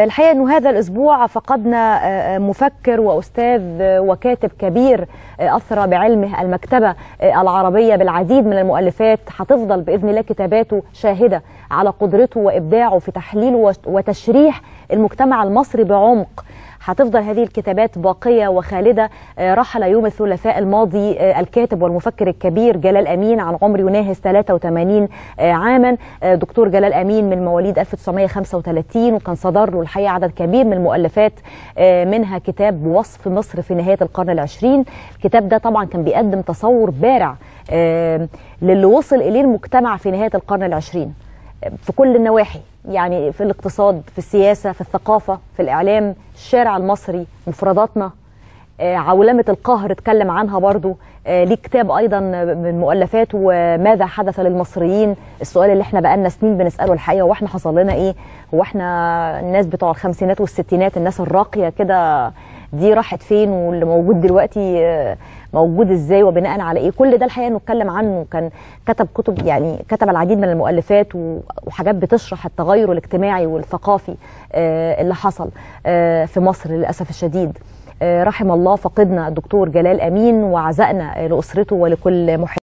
الحقيقه انه هذا الاسبوع فقدنا مفكر واستاذ وكاتب كبير اثرى بعلمه المكتبه العربيه بالعديد من المؤلفات هتفضل باذن الله كتاباته شاهده على قدرته وابداعه في تحليل وتشريح المجتمع المصري بعمق هتفضل هذه الكتابات باقية وخالدة رحل يوم الثلاثاء الماضي الكاتب والمفكر الكبير جلال أمين عن عمر يناهز 83 عاما دكتور جلال أمين من مواليد 1935 وكان صدر له الحقيقة عدد كبير من المؤلفات منها كتاب وصف مصر في نهاية القرن العشرين الكتاب ده طبعا كان بيقدم تصور بارع للي وصل إليه المجتمع في نهاية القرن العشرين في كل النواحي يعني في الاقتصاد في السياسة في الثقافة في الإعلام الشارع المصري مفرداتنا عولمة القهر اتكلم عنها برضو ليه كتاب أيضا من مؤلفاته وماذا حدث للمصريين السؤال اللي احنا بقالنا سنين بنسأله الحقيقة هو احنا حصل لنا ايه هو احنا الناس بتوع الخمسينات والستينات الناس الراقية كده دي راحت فين واللي موجود دلوقتي موجود ازاي وبناء على ايه كل ده الحقيقه انه اتكلم عنه كان كتب كتب يعني كتب العديد من المؤلفات وحاجات بتشرح التغير الاجتماعي والثقافي اللي حصل في مصر للاسف الشديد رحم الله فقدنا الدكتور جلال امين وعزائنا لاسرته ولكل محب